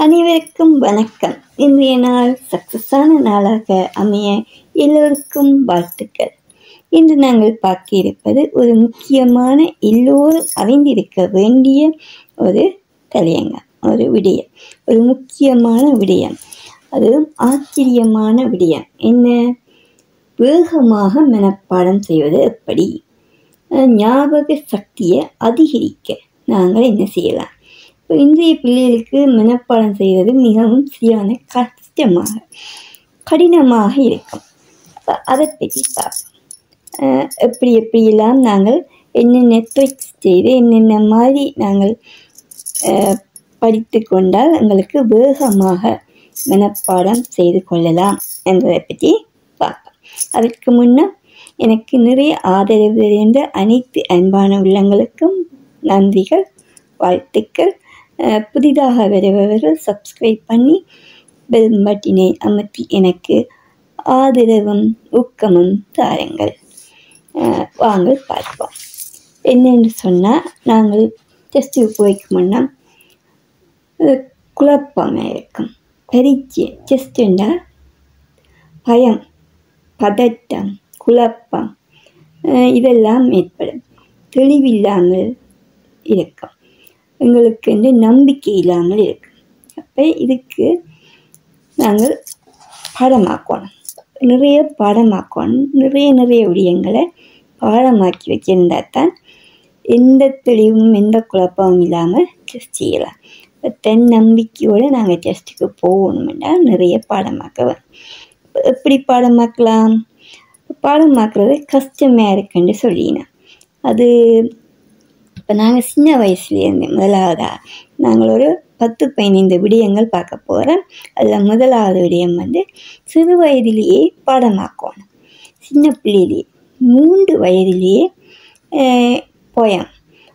அனைவருக்கும் வணக்கம் இன்றைய நாள் சக்ஸஸான நாளாக அமைய எல்லோருக்கும் வாழ்த்துக்கள் இன்று நாங்கள் பார்க்க இருப்பது ஒரு முக்கியமான எல்லோரும் அறிந்திருக்க வேண்டிய ஒரு தலையங்கம் ஒரு விடயம் ஒரு முக்கியமான விடயம் அதுவும் ஆச்சரியமான விடயம் என்ன வேகமாக மனப்பாடம் செய்வது எப்படி அஹ் ஞாபக சக்தியை அதிகரிக்க நாங்கள் என்ன செய்யலாம் இப்போ இன்றைய பிள்ளைகளுக்கு மனப்பாடம் செய்வது மிகவும் சரியான கஷ்டமாக கடினமாக இருக்கும் அப்ப அதை பற்றி பார்ப்போம் அஹ் எப்படி எப்படியெல்லாம் நாங்கள் என்னென்ன ட்ரிக்ஸ் செய்து என்னென்ன மாதிரி நாங்கள் அஹ், படித்து கொண்டால் எங்களுக்கு வேகமாக மனப்பாடம் செய்து கொள்ளலாம் என்பதை பற்றி பார்ப்போம் அதற்கு முன்னர் எனக்கு நிறைய ஆதரவு இருந்த அனைத்து அன்பான உள்ளங்களுக்கும் நன்றிகள் வாழ்த்துக்கள் அஹ், புதிதாக வருபவர்கள் சப்ஸ்கிரைப் பண்ணி பெல் பட்டினை அமர்த்தி எனக்கு ஆதரவும் ஊக்கமும் தாருங்கள் அஹ், வாங்க பார்ப்போம் என்னென்று சொன்னால் நாங்கள் டெஸ்ட்டுக்கு போய்க்கு முன்னா அஹ், குழப்பமாக இருக்கும் பரீட்சை டெஸ்ட்டுண்டா பயம் பதட்டம் குழப்பம் அஹ், இதெல்லாம் ஏற்படும் தெளிவில்லாமல் இருக்கும் எங்களுக்கு வந்து நம்பிக்கை இல்லாமல் இருக்கும் அப்போ இதுக்கு நாங்கள் பாடமாக்கணும் நிறைய பாடமாக்கணும் நிறைய நிறைய விடயங்களை பாடமாக்கி வச்சிருந்தா தான் எந்த தெளிவும் எந்த குழப்பமும் இல்லாமல் டெஸ்ட் செய்யலாம் இப்போ தென் நம்பிக்கையோடு நாங்கள் டெஸ்ட்டுக்கு போகணுமெண்டா நிறைய பாடமாக்க வரும் இப்ப எப்படி பாடமாக்கலாம் பாடமாக்குறது கஷ்டமாக இருக்குன்னு சொல்லினேன் அது இப்போ நாங்கள் சின்ன வயசுலேருந்து முதலாவதா நாங்கள் ஒரு பத்து பதினைந்து விடயங்கள் பார்க்க போகிறோம் அதில் முதலாவது விடயம் வந்து சிறு வயதிலேயே பாடமாக்கணும் சின்ன பிள்ளையிலேயே மூன்று வயதிலேயே போயம்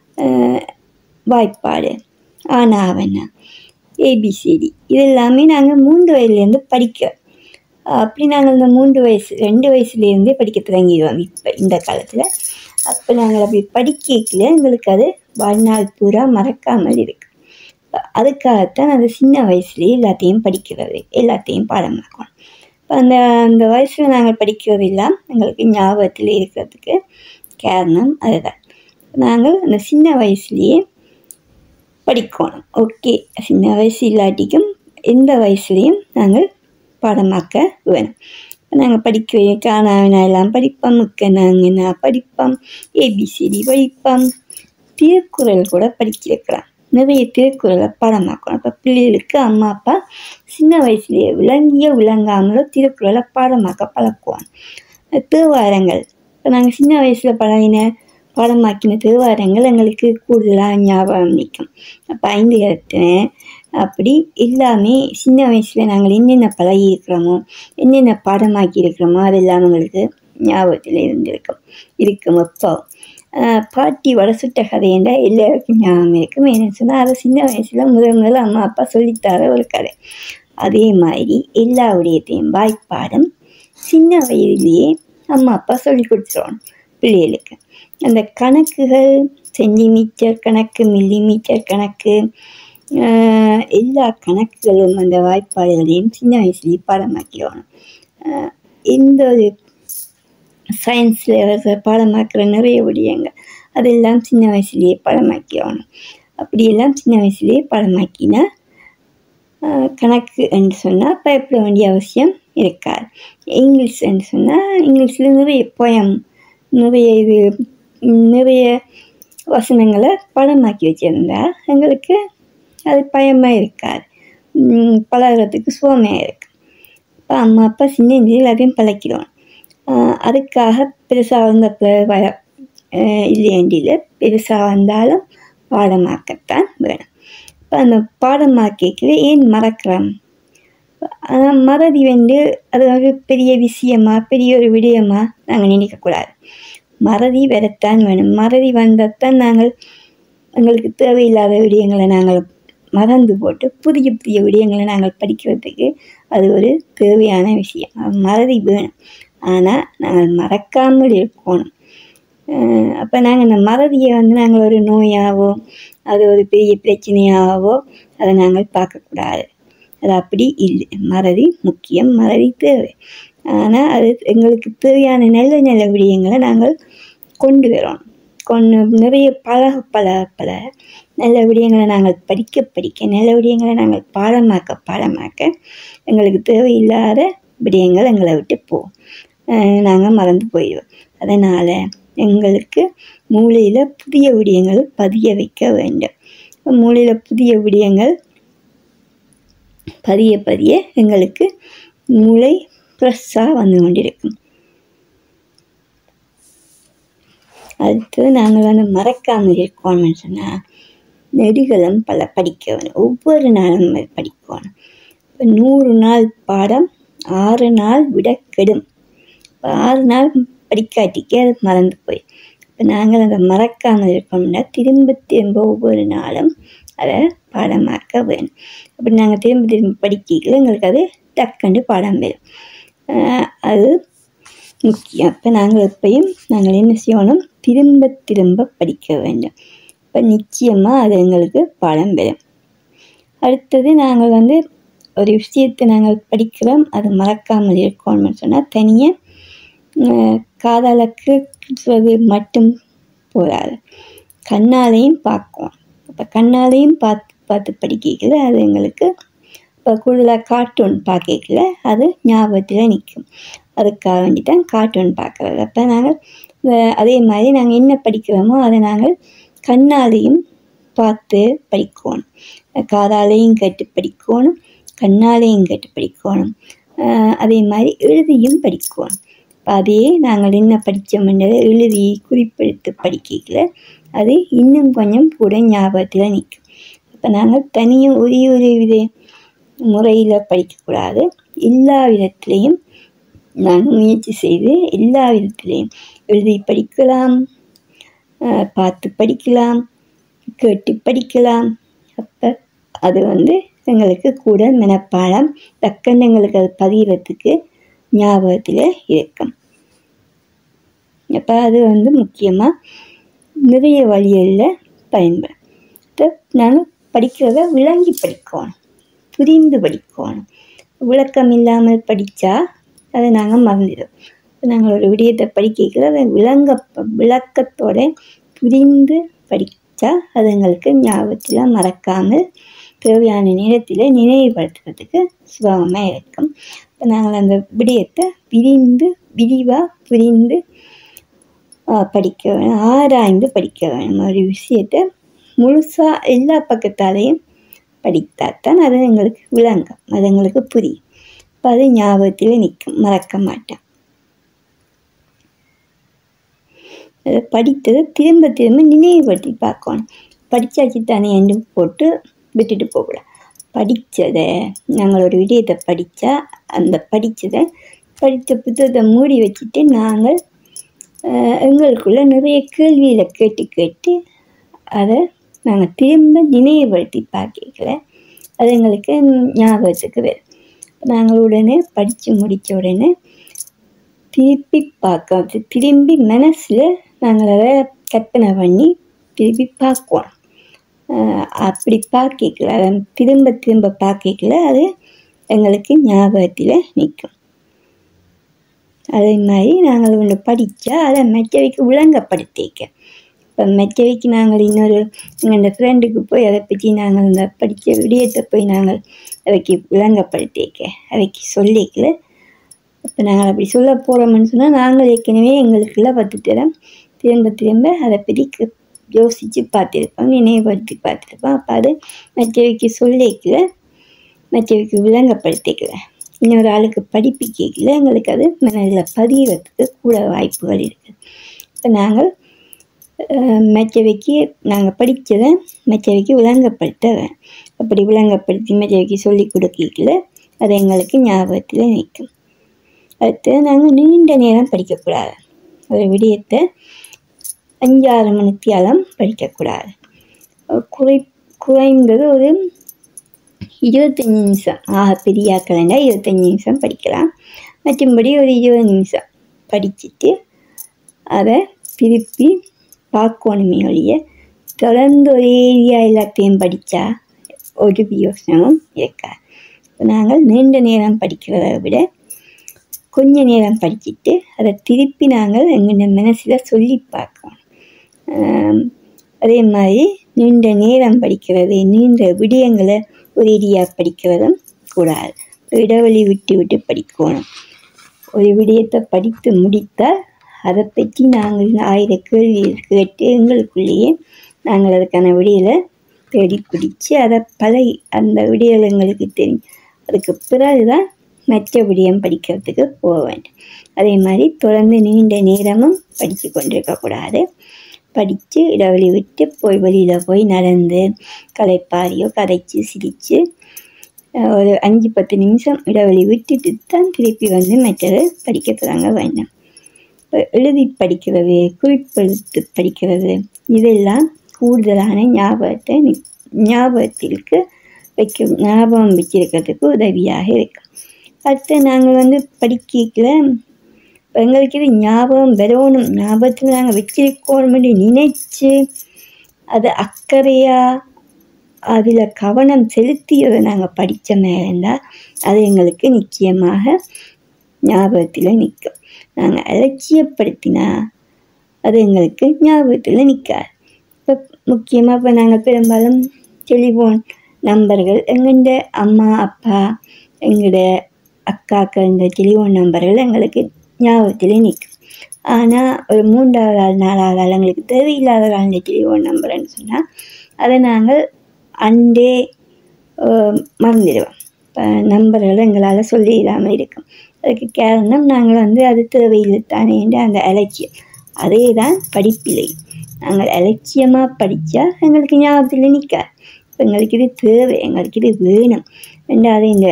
வாய்ப்பாடு ஆனாவண்ணா ஏபிசிடி இதெல்லாமே நாங்கள் மூன்று வயதுலேருந்து படிக்க அப்படி நாங்கள் இந்த மூன்று வயசு ரெண்டு வயசுலேருந்தே படிக்க தொடங்கிடுவோம் இப்போ இந்த காலத்தில் அப்போ நாங்கள் அப்படி படிக்கல எங்களுக்கு அது வாழ்நாள் பூரா மறக்காமல் இருக்கு அப்ப அதுக்காகத்தான் அந்த சின்ன வயசுலேயே எல்லாத்தையும் படிக்கிறது எல்லாத்தையும் பாடமாக்கணும் இப்போ அந்த அந்த வயசில் நாங்கள் படிக்கிறது எல்லாம் எங்களுக்கு ஞாபகத்தில் இருக்கிறதுக்கு காரணம் அதுதான் நாங்கள் அந்த சின்ன வயசுலேயே படிக்கணும் ஓகே சின்ன வயசு இல்லாட்டிக்கும் எந்த வயசுலேயும் நாங்கள் பாடமாக்க வேணும் நாங்கள் படிக்க காணாவினா எல்லாம் படிப்போம் முக்க நாங்கன்னா படிப்போம் ஏபிசிடி படிப்போம் திருக்குறள் கூட படிச்சிருக்கலாம் நிறைய திருக்குறளை பாடமாக்கணும் இப்போ பிள்ளைகளுக்கு அம்மா அப்பா சின்ன வயசுலேயே விளங்கிய விளங்காமலோ திருக்குறளை பாடமாக்க பழக்குவோம் தேவாரங்கள் இப்போ நாங்கள் சின்ன வயசில் பழகின பாடமாக்கின தேவாரங்கள் எங்களுக்கு கூடுதலாக ஞாபகம் நிற்கும் அப்போ ஐந்து கருத்தின அப்படி எல்லாமே சின்ன வயசில் நாங்கள் என்னென்ன பழகி இருக்கிறோமோ என்னென்ன பாடமாக்கி இருக்கிறோமோ அதெல்லாம் எங்களுக்கு ஞாபகத்தில் இருந்திருக்கும் இருக்கும் எப்போ பாட்டி வடை சுட்ட கதை என்றால் எல்லாருக்கும் ஞாபகம் இருக்கும் என்னன்னு சொன்னால் அதை சின்ன வயசில் முதல் முதல்ல அம்மா அப்பா சொல்லித்தர ஒரு கதை அதே மாதிரி எல்லா விடயத்தையும் வாய்ப்பாடும் சின்ன வயதிலேயே அம்மா அப்பா சொல்லி கொடுத்துருவாங்க பிள்ளைகளுக்கு அந்த கணக்குகள் சென்டிமீட்டர் கணக்கு மில்லிமீட்டர் கணக்கு ஆஹ் எல்லா கணக்குகளும் அந்த வாய்ப்பாடுகளையும் சின்ன வயசுலேயே பாடமாக்கிடுவாங்க எந்த ஒரு சயின்ஸில் பாடமாக்குற நிறைய விடயங்கள் அதெல்லாம் சின்ன வயசுலேயே பாடமாக்கிடுவாங்க அப்படியெல்லாம் சின்ன வயசுலேயே பாடமாக்கினா ஆஹ் கணக்கு என்று சொன்னால் பயப்பட வேண்டிய அவசியம் இருக்காது இங்கிலீஷ் என்று சொன்னால் இங்கிலீஷில் நிறைய போயம் நிறைய இது நிறைய வசனங்களை படமாக்கி வச்சுருந்தா எங்களுக்கு அது பயமாக இருக்காது உம் பழகுறதுக்கு சுவமையாக இருக்கு இப்போ அம்மா அப்பா சின்ன எல்லாத்தையும் பழக்கிடுவோம் ஆஹ் அதுக்காக பெருசாக வந்த ப- ஆஹ் இல்லையண்டியில் பெருசாக வந்தாலும் பாடமாக்கத்தான் வேணும் இப்போ அந்த பாடமாக்கிக்கல ஏன் மறக்கிறோம் ஆனால் மறதி வந்து அது ஒரு பெரிய விஷயமா பெரிய ஒரு விடயமா நாங்கள் நினைக்கக்கூடாது மறதி வரத்தான் வேணும் மறதி வந்தால் நாங்கள் எங்களுக்கு தேவையில்லாத விடயங்களை நாங்கள் மறந்து போட்டு புதிய புதிய விடயங்களை நாங்கள் படிக்கிறதுக்கு அது ஒரு தேவையான விஷயம் அது மறதி வேணும் ஆனால் நாங்கள் மறக்காமல் இருக்கணும் அப்போ நாங்கள் இந்த மறதியை வந்து நாங்கள் ஒரு நோயாகவோ அது ஒரு பெரிய பிரச்சனையாகவோ அதை நாங்கள் பார்க்கக்கூடாது அது அப்படி இல்லை மறதி முக்கியம் மறதி தேவை ஆனால் அது எங்களுக்கு தேவையான நல்ல நல்ல விடயங்களை நாங்கள் கொண்டு வரோம் கொண்டு நிறைய பழக பழக பழக நல்ல விடயங்களை நாங்கள் படிக்க படிக்க நல்ல விடயங்களை நாங்கள் பாடமாக்க பாடமாக்க எங்களுக்கு தேவையில்லாத விடயங்கள் எங்களை விட்டு போகும் நாங்கள் மறந்து போயிடுவோம் அதனால் எங்களுக்கு மூளையில் புதிய விடயங்கள் பதிய வைக்க வேண்டும் மூளையில் புதிய விடயங்கள் பதிய பதிய எங்களுக்கு மூளை ஃப்ரெஷ்ஷாக வந்து கொண்டிருக்கும் அடுத்து நாங்கள் வந்து மறக்காமல் இருக்கணும்னு சொன்னால் நெடுகளும் பல படிக்க வேணும் ஒவ்வொரு நாளும் படிக்கணும் இப்போ நூறு நாள் பாடம் ஆறு நாள் விட கெடும் இப்போ ஆறு நாள் படிக்காட்டிக்கே அது மறந்து போய் இப்போ நாங்கள் அதை மறக்காமல் இருக்கணும்னா திரும்ப திரும்ப ஒவ்வொரு நாளும் அதை பாடமாக்க வேணும் அப்படி நாங்கள் திரும்ப திரும்ப படிக்கல எங்களுக்கு அது டக்குன்னு பாடம் வரும் அது முக்கியம் இப்போ நாங்கள் எப்பயும் நாங்கள் என்ன செய்யணும் திரும்ப திரும்ப படிக்க வேண்டும் இப்போ நிச்சயமாக அது எங்களுக்கு பாடம் வரும் அடுத்தது நாங்கள் வந்து ஒரு விஷயத்தை நாங்கள் படிக்கிறோம் அது மறக்காமல் இருக்கணும்னு சொன்னால் தனியாக காதாலக்கு மட்டும் போதாது கண்ணாலையும் பார்க்கும் இப்போ கண்ணாலையும் பார்த்து பார்த்து படிக்கல அது எங்களுக்கு இப்போ கூடுதலாக கார்ட்டூன் பார்க்கல அது ஞாபகத்தில் நிற்கும் அதுக்காக வேண்டி தான் கார்ட்டூன் பார்க்குறது அப்போ நாங்கள் அதே மாதிரி நாங்கள் என்ன படிக்கிறோமோ அதை நாங்கள் கண்ணாலையும் பார்த்து படிக்கணும் காதாலையும் கேட்டு படிக்கணும் கண்ணாலையும் கேட்டு படிக்கணும் அதே மாதிரி எழுதியும் படிக்கணும் அதையே நாங்கள் என்ன படித்தோம்ன்றதை எழுதி குறிப்பெடுத்து படிக்கல அது இன்னும் கொஞ்சம் கூட ஞாபகத்தில் நிற்கும் இப்போ நாங்கள் தனியும் ஒரே ஒரு வித முறையில் படிக்கக்கூடாது எல்லா விதத்துலேயும் நாங்கள் முயற்சி செய்து எல்லா விதத்துலேயும் எழுதி படிக்கலாம் பார்த்து படிக்கலாம் கேட்டு படிக்கலாம் அப்போ அது வந்து எங்களுக்கு கூட மனப்பாடம் டக்குன்னு எங்களுக்கு அது பதிகிறதுக்கு ஞாபகத்தில் இருக்கும் அப்போ அது வந்து முக்கியமாக நிறைய வழிகளில் பயன்படும் நாங்கள் படிக்கிறத விளங்கி படிக்கணும் புரிந்து படிக்கணும் விளக்கம் இல்லாமல் படித்தா அதை நாங்கள் மறந்துடும் நாங்கள் ஒரு விடயத்தை படிக்க அதை விளங்க விளக்கத்தோட புரிந்து படித்தா அது எங்களுக்கு ஞாபகத்தில் மறக்காமல் தேவையான நேரத்தில் நினைவுபடுத்துறதுக்கு சுலபமாக இருக்கும் இப்போ நாங்கள் அந்த விடயத்தை விரிந்து விரிவாக புரிந்து படிக்க வேணும் ஆராய்ந்து படிக்க வேணும் ஒரு விஷயத்தை முழுசாக எல்லா பக்கத்தாலையும் படித்தால் தான் அது எங்களுக்கு விளங்கும் அது எங்களுக்கு புரியும் இப்போ அது ஞாபகத்தில் நிற்கும் மறக்க மாட்டேன் அதை படித்ததை திரும்ப திரும்ப நினைவுபடுத்தி பார்க்கணும் படித்தாச்சு தானே என்று போட்டு விட்டுட்டு போகக்கூடாது படித்ததை நாங்கள் ஒரு விடயத்தை படித்தா அந்த படித்ததை படித்த புத்தகத்தை மூடி வச்சுட்டு நாங்கள் எங்களுக்குள்ள நிறைய கேள்வியில் கேட்டு கேட்டு அதை நாங்கள் திரும்ப நினைவுபடுத்தி பார்க்கல அது எங்களுக்கு ஞாபகத்துக்கு வரும் நாங்கள் உடனே படித்து முடித்த உடனே திருப்பி பார்க்க திரும்பி மனசில் நாங்கள் அதை கற்பனை பண்ணி திருப்பி பார்க்குவோம் அப்படி பார்க்கல அதை திரும்ப திரும்ப பார்க்கல அது எங்களுக்கு ஞாபகத்தில் நிற்கும் அதே மாதிரி நாங்கள் ஒன்று படித்தா அதை மற்றவைக்கு விளங்கப்படுத்திக்க இப்போ மற்றவைக்கு நாங்கள் இன்னொரு எங்கள் ஃப்ரெண்டுக்கு போய் அதை பற்றி நாங்கள் இந்த படித்த விடயத்தை போய் நாங்கள் அவைக்கு விளங்கப்படுத்திக்க அவைக்கு சொல்லிக்கல இப்போ நாங்கள் அப்படி சொல்ல போகிறோம்னு சொன்னால் நாங்கள் ஏற்கனவே எங்களுக்குள்ள பத்து தரம் திரும்ப திரும்ப அதை பற்றி யோசித்து பார்த்துருப்போம் நினைவுபடுத்தி பார்த்துருப்போம் அப்போ அது மற்றவைக்கு சொல்லிக்கல மற்றவைக்கு விளங்கப்படுத்திக்கல இன்னொரு ஆளுக்கு படிப்பிக்கல எங்களுக்கு அது மனதில் பதிகிறதுக்கு கூட வாய்ப்புகள் இருக்குது இப்போ நாங்கள் மற்றவைக்கு நாங்கள் படித்ததை மற்றவைக்கு விளங்கப்படுத்த அப்படி விளங்கப்படுத்தி மற்றவைக்கு சொல்லி கொடுக்கல அது எங்களுக்கு ஞாபகத்தில் நிற்கும் அடுத்து நாங்கள் நீண்ட நேரம் படிக்கக்கூடாது ஒரு விடயத்தை அஞ்சாறு மணித்தியாலம் படிக்கக்கூடாது குறை குறைந்தது ஒரு இருபத்தஞ்சி நிமிஷம் ஆக பெரிய ஆக்கலைண்டா இருபத்தஞ்சி நிமிஷம் படிக்கலாம் மற்றும்படி ஒரு இருபது நிமிஷம் படிச்சுட்டு அதை திருப்பி பார்க்கணுமே ஒழிய தொடர்ந்து ஒரே ஏரியா எல்லாத்தையும் படித்தா ஒரு யோசனமும் இருக்காது நாங்கள் நீண்ட நேரம் படிக்கிறதை விட கொஞ்ச நேரம் படிச்சுட்டு அதை திருப்பி நாங்கள் எங்கள் மனசில் சொல்லி பார்க்கணும் ஆம், அதே மாதிரி நீண்ட நேரம் படிக்கிறது நீண்ட விடயங்களை ஒரேடியாக படிக்கிறதும் கூடாது இடைவெளி விட்டு விட்டு படிக்கணும் ஒரு விடயத்தை படித்து முடித்தால் அதை பற்றி நாங்கள் ஆயிரம் கேள்வி கேட்டு எங்களுக்குள்ளேயே நாங்கள் அதுக்கான விடைகளை தேடி பிடிச்சி அதை பழகி அந்த விடியல் எங்களுக்கு தெரியும் அதுக்கு பிறகு தான் மற்ற விடயம் படிக்கிறதுக்கு போக வேண்டும் அதே மாதிரி தொடர்ந்து நீண்ட நேரமும் படித்து கொண்டிருக்கக்கூடாது படித்து இடைவெளி விட்டு போய் வெளியில் போய் நடந்து களைப்பாரியோ கதைச்சு சிரித்து ஒரு அஞ்சு பத்து நிமிஷம் இடைவெளி விட்டுட்டு தான் திருப்பி வந்து மற்றது படிக்க தொடங்க வேண்டும் இப்போ எழுதி படிக்கிறது குறிப்பெழுத்து படிக்கிறது இதெல்லாம் கூடுதலான ஞாபகத்தை நி- ஞாபகத்திற்கு வைக்க ஞாபகம் வச்சிருக்கிறதுக்கு உதவியாக இருக்கும் அடுத்து நாங்கள் வந்து படிக்கல எங்களுக்கு இது ஞாபகம் வரணும் ஞாபகத்தில் நாங்கள் வச்சிருக்கணும்னு நினைச்சு அது அக்கறையாக அதில் கவனம் செலுத்தி அதை நாங்கள் படித்த மாதிரி இருந்தால் அது எங்களுக்கு நிச்சயமாக ஞாபகத்தில் நிற்கும் நாங்கள் அலட்சியப்படுத்தினா அது எங்களுக்கு ஞாபகத்தில் நிற்காது இப்போ முக்கியமாக இப்போ நாங்கள் பெரும்பாலும் டெலிஃபோன் நம்பர்கள் எங்கள்ட அம்மா அப்பா எங்களோட அக்காக்கள் இந்த டெலிஃபோன் நம்பர்கள் எங்களுக்கு ஞாபகத்தில் நிற்கும் ஆனால் ஒரு மூன்றாவது ஆள் நாலாவது ஆள் எங்களுக்கு தேவையில்லாத ஆள் இந்த டெலிஃபோன் நம்பர்னு சொன்னால் அதை நாங்கள் அண்டே அஹ், மறந்துடுவோம் இப்போ நம்பர்களை எங்களால் சொல்லி இல்லாமல் இருக்கும் அதுக்கு காரணம் நாங்கள் வந்து அது தேவையில்லை தானே என்று அந்த அலட்சியம் அதே தான் படிப்பில்லை நாங்கள் அலட்சியமாக படித்தா எங்களுக்கு ஞாபகத்தில் நிற்காது எங்களுக்கு இது தேவை எங்களுக்கு இது வேணும் ரெண்டாவது இந்த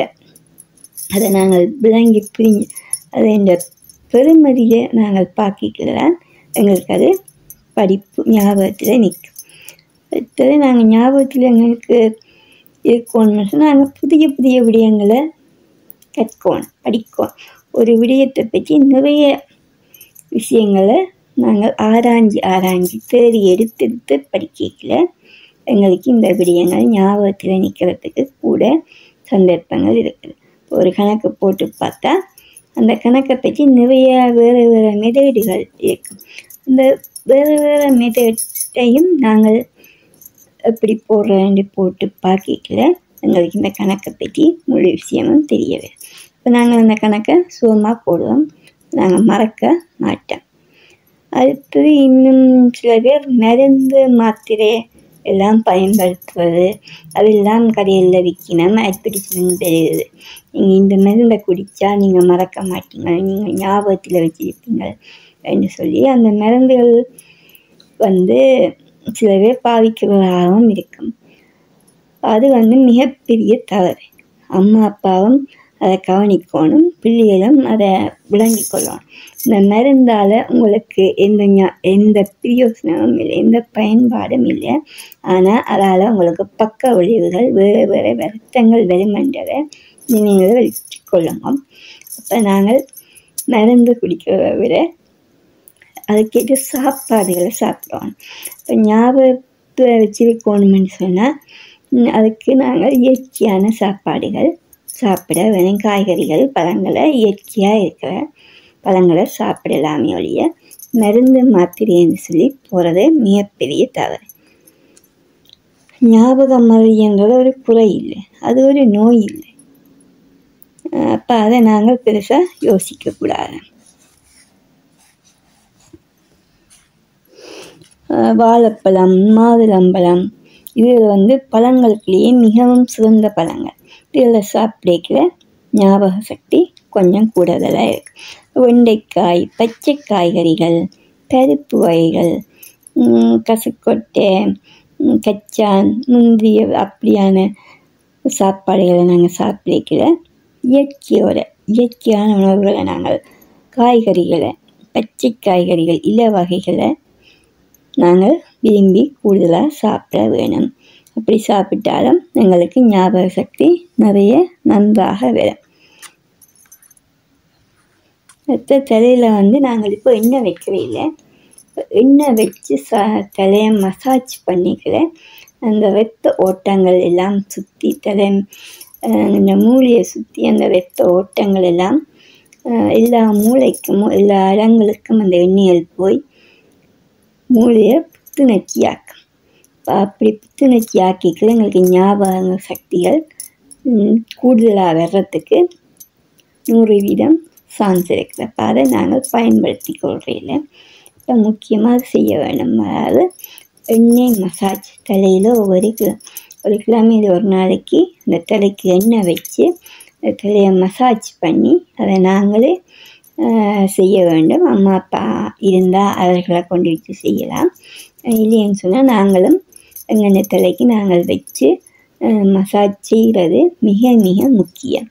அதை நாங்கள் விளங்கி புரிஞ்சு அதை இந்த பெருமதியை நாங்கள் பார்க்கிக்கலாம் எங்களுக்கு அது படிப்பு ஞாபகத்தில் நிற்கும் அடுத்தது நாங்கள் ஞாபகத்தில் எங்களுக்கு இருக்கணும்னு சொன்னால் நாங்கள் புதிய புதிய விடயங்களை கற்கணும் படிக்கணும் ஒரு விடயத்தை பற்றி நிறைய விஷயங்களை நாங்கள் ஆராய்ஞ்சு ஆராய்ஞ்சு தேடி எடுத்து எடுத்து படிக்கல எங்களுக்கு இந்த விடயங்கள் ஞாபகத்தில் நிற்கிறதுக்கு கூட சந்தர்ப்பங்கள் இருக்குது ஒரு கணக்கு போட்டு பார்த்தா அந்த கணக்கை பற்றி நிறைய வேறு வேறு மெதேடுகள் இருக்கும் அந்த வேறு வேறு மெதேட்டையும் நாங்கள் எப்படி போடுறேன்னு போட்டு பார்க்கல எங்களுக்கு இந்த கணக்கை பற்றி முழு விஷயமும் தெரியவே இப்போ நாங்கள் அந்த கணக்கை சுகமாக போடுவோம் நாங்கள் மறக்க மாட்டோம் அடுத்தது இன்னும் சில பேர் மருந்து மாத்திரை எல்லாம் பயன்படுத்துவது அதெல்லாம் கடையில் விற்கணும் அட்வர்டைஸ்மெண்ட் தெரியுது நீங்கள் இந்த மருந்தை குடித்தா நீங்கள் மறக்க மாட்டீங்க நீங்கள் ஞாபகத்தில் வச்சிருப்பீங்க என்று சொல்லி அந்த மருந்துகள் வந்து சில பேர் பாவிக்கிறதாகவும் இருக்கும் அது வந்து மிகப்பெரிய தவறு அம்மா அப்பாவும் அதை கவனிக்கணும் பிள்ளைகளும் அதை விளங்கி கொள்ளணும் இந்த மருந்தால் உங்களுக்கு எந்த ஞா- எந்த பிரயோசனமும் இல்லை எந்த பயன்பாடும் இல்லை ஆனால் அதால் உங்களுக்கு பக்க விளைவுகள் வேறு வேறு வருத்தங்கள் வருமென்றதை நீங்கள் வச்சுக்கொள்ளுங்க அப்போ நாங்கள் மருந்து குடிக்கிறதை விட அதுக்கேற்ற சாப்பாடுகளை சாப்பிடுவோம் இப்போ ஞாபகத்தில் வச்சிருக்கணும்னு சொன்னால் அதுக்கு நாங்கள் இயற்கையான சாப்பாடுகள் சாப்பிட வேணும் காய்கறிகள் பழங்களை இயற்கையாக இருக்கிற பழங்களை சாப்பிடலாமே ஒழிய மருந்து மாத்திரைன்னு சொல்லி போகிறது மிகப்பெரிய தவறு ஞாபகம் மறதின்றது ஒரு குறை இல்லை அது ஒரு நோய் இல்லை அப்போ அதை நாங்கள் பெருசாக யோசிக்கக்கூடாது அஹ் வாழைப்பழம் மாதுளம்பழம் இது வந்து பழங்களுக்குள்ளேயே மிகவும் சிறந்த பழங்கள் இதில் சாப்பிடக்கிற ஞாபக சக்தி கொஞ்சம் கூடுதலாக இருக்கு வெண்டைக்காய் பச்சை காய்கறிகள் பருப்பு வகைகள் ம், கசக்கொட்டை ம், கச்சான் முந்திரி அப்படியான சாப்பாடுகளை நாங்கள் சாப்பிடக்கிற இயற்கையோட இயற்கையான உணவுகளை நாங்கள் காய்கறிகளை பச்சை காய்கறிகள் இல வகைகளை நாங்கள் விரும்பி கூடுதலாக சாப்பிட வேணும் அப்படி சாப்பிட்டாலும் எங்களுக்கு ஞாபக சக்தி நிறைய நன்றாக வரும் அடுத்த தலையில் வந்து நாங்கள் இப்போ எண்ணெய் வைக்கவே இல்லை எண்ணெய் வச்சு சா தலையை மசாஜ் பண்ணிக்கிற அந்த ரத்த ஓட்டங்கள் எல்லாம் சுற்றி தலை அஹ் இந்த மூளையை சுற்றி அந்த ரத்த ஓட்டங்கள் எல்லாம் அஹ் எல்லா மூளைக்கும் எல்லா இடங்களுக்கும் அந்த எண்ணெய்கள் போய் மூளையை புத்துணர்ச்சியாக்கும் அப்ப அப்படி புத்துணர்ச்சி ஆக்கிக்கல எங்களுக்கு ஞாபக சக்திகள் ம், கூடுதலாக வர்றதுக்கு நூறு வீதம் சான்ஸ் இருக்குது அப்போ அதை நாங்கள் பயன்படுத்தி கொள்றையில் இப்போ முக்கியமாக செய்ய வேண்டும் அதாவது எண்ணெய் மசாஜ் தலையில் ஒவ்வொரு கிலோ ஒரு கிலோமீது ஒரு நாளைக்கு அந்த தலைக்கு எண்ணெய் வச்சு அந்த தலையை மசாஜ் பண்ணி அதை நாங்களே ஆஹ், செய்ய வேண்டும் அம்மா அப்பா இருந்தால் அவர்களை கொண்டு வச்சு செய்யலாம் இல்லைன்னு சொன்னால் நாங்களும் எங்கள் தலைக்கு நாங்கள் வச்சு மசாஜ் செய்கிறது மிக மிக முக்கியம்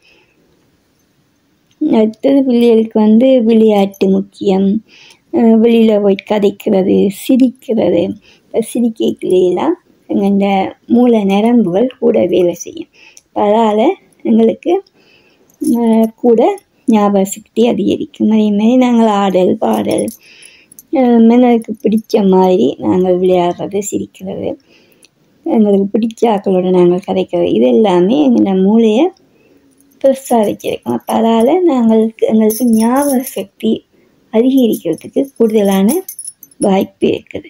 அடுத்தது பிள்ளைகளுக்கு வந்து விளையாட்டு முக்கியம் வெளியில் போய் கதைக்கிறது சிரிக்கிறது சிரிக்கைக்குலாம் எங்கள் மூளை நரம்புகள் கூட வேலை செய்யும் அதால் எங்களுக்கு அஹ், கூட ஞாபக சக்தி அதிகரிக்கும் அதே மாதிரி நாங்கள் ஆடல் பாடல் அஹ், மனதுக்கு பிடிச்ச மாதிரி நாங்கள் விளையாடுறது சிரிக்கிறது எங்களுக்கு பிடிச்ச ஆக்களோட நாங்கள் கதைக்கிறது இது எல்லாமே எங்கள் மூளையை பெருசாக வச்சிருக்கோம் அப்போ அதால் நாங்கள் எங்களுக்கு ஞாபக சக்தி அதிகரிக்கிறதுக்கு கூடுதலான வாய்ப்பு இருக்குது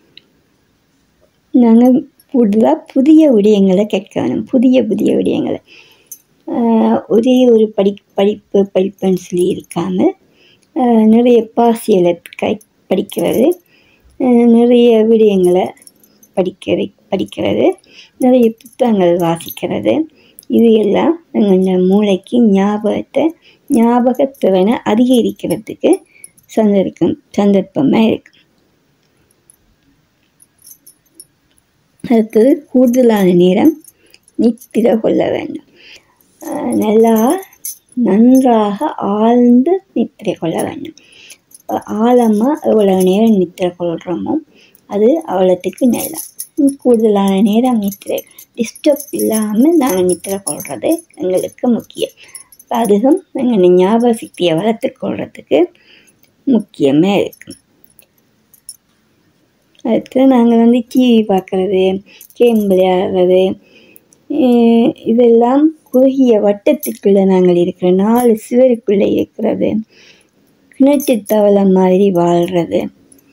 நாங்கள் கூடுதலாக புதிய விடயங்களை கேட்க வேணும் புதிய புதிய விடயங்களை ஆஹ் ஒரே ஒரு படி படிப்பு படிப்புன்னு சொல்லி இருக்காமல் ஆஹ் நிறைய பாசியலை கை படிக்கிறது ஆஹ் நிறைய விடயங்களை படிக்கிற படிக்கிறது நிறைய புத்தகங்கள் வாசிக்கிறது இது எல்லாம் எங்கள் மூளைக்கு ஞாபகத்தை ஞாபகத்திறனை அதிகரிக்கிறதுக்கு சந்தர்ப்பம் சந்தர்ப்பமாக இருக்கும் அடுத்தது கூடுதலான நேரம் நித்திர கொள்ள வேண்டும் ஆஹ் நல்லா நன்றாக ஆழ்ந்து நித்திரை கொள்ள வேண்டும் ஆழமாக எவ்வளோ நேரம் நித்திரை கொள்கிறோமோ அது அவ்வளோத்துக்கு நல்லா கூடுதலான நேரம் நித்திரை டிஸ்டர்ப் இல்லாமல் நாங்கள் நித்திரை கொள்வது எங்களுக்கு முக்கியம் அதுவும் எங்கள் ஞாபக சக்தியை வளர்த்து கொள்றதுக்கு முக்கியமாக இருக்கும் அடுத்து நாங்கள் வந்து டிவி பார்க்குறது கேம் விளையாடுறது அஹ் இதெல்லாம் குறுகிய வட்டத்துக்குள்ளே நாங்கள் இருக்கிற நாலு சுவருக்குள்ளே இருக்கிறது கிணற்று தவளை மாதிரி வாழ்கிறது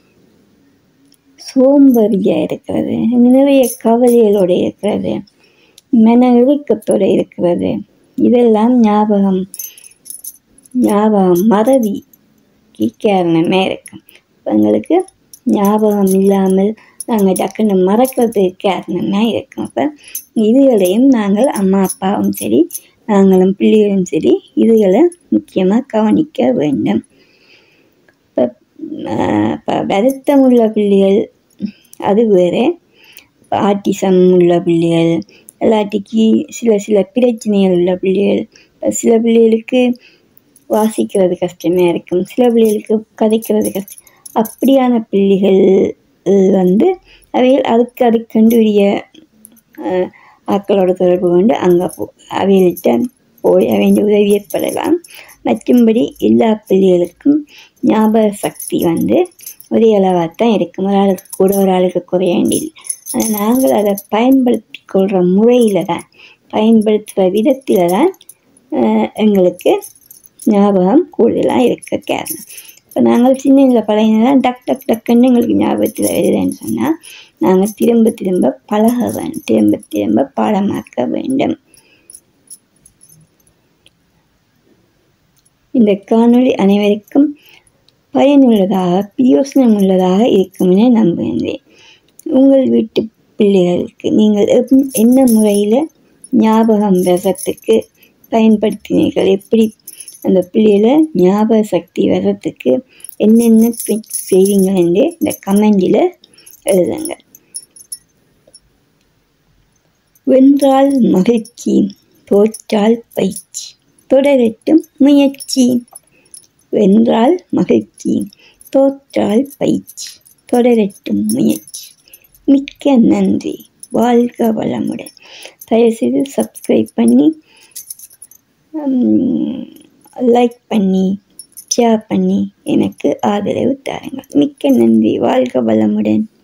சோம்பேறியாக இருக்கிறது நிறைய கவலைகளோடு இருக்கிறது மன இறுக்கத்தோடு இருக்கிறது இதெல்லாம் ஞாபகம் ஞாபகம் மறதிக்கு காரணமே இருக்கும் இப்ப எங்களுக்கு ஞாபகம் இல்லாமல் நாங்கள் டக்குன்னு மறக்கிறதுக்கு காரணமாக இருக்கும் அப்போ இதுகளையும் நாங்கள் அம்மா அப்பாவும் சரி நாங்களும் பிள்ளைகளும் சரி இதுகளை முக்கியமாக கவனிக்க வேண்டும் இப்போ இப்போ வருத்தம் உள்ள பிள்ளைகள் அது வேறு ஆட்டிசம் உள்ள பிள்ளைகள் இல்லாட்டிக்கு சில சில பிரச்சனைகள் உள்ள பிள்ளைகள் இப்போ சில பிள்ளைகளுக்கு வாசிக்கிறது கஷ்டமாக இருக்கும் சில பிள்ளைகளுக்கு கதைக்கிறது கஷ்டம் அப்படியான பிள்ளைகள் வந்து அவைகள் அதுக்கு அதுக்கண்டுரிய அஹ், ஆட்களோட தொடர்பு கொண்டு அங்கே போ அவைகள்கிட்ட போய் அவைங்க உதவி ஏற்படலாம் மற்றும்படி எல்லா பிள்ளைகளுக்கும் ஞாபக சக்தி வந்து ஒரே அளவாக தான் இருக்கும் ஒரு ஆளுக்கு கூட ஒரு ஆளுக்கு குறையாண்டில் ஆனால் நாங்கள் அதை பயன்படுத்தி கொள்கிற முறையில் தான் பயன்படுத்துகிற விதத்தில் தான் அஹ், எங்களுக்கு ஞாபகம் கூடுதலாக இருக்க காரணம் இப்போ நாங்கள் சின்னதில் பழகினதான் டக் டக் டக்குன்னு எங்களுக்கு ஞாபகத்தில் வருதுன்னு சொன்னால் நாங்கள் திரும்ப திரும்ப பழக வேண்டும் திரும்ப திரும்ப பாடமாக்க வேண்டும் இந்த காணொளி அனைவருக்கும் பயனுள்ளதாக பிரயோசனம் உள்ளதாக இருக்கும் என நம்புகின்றேன் உங்கள் வீட்டு பிள்ளைகளுக்கு நீங்கள் எப்- என்ன முறையில் ஞாபகம் வர்றதுக்கு பயன்படுத்தினீர்கள் எப்படி அந்த பிள்ளைகளை ஞாபக சக்தி வர்றதுக்கு என்னென்ன ட்ரிக் செய்வீங்கள் என்று இந்த கமெண்டில் எழுதுங்க வென்றால் மகிழ்ச்சி தோற்றால் பயிற்சி தொடரட்டும் முயற்சி வென்றால் மகிழ்ச்சி தோற்றால் பயிற்சி தொடரட்டும் முயற்சி மிக்க நன்றி வாழ்க வளமுடன் தயவுசெய்து சப்ஸ்கிரைப் பண்ணி லைக் பண்ணி ஷேர் பண்ணி எனக்கு ஆதரவு தாருங்கள் மிக்க நன்றி வாழ்க வளமுடன்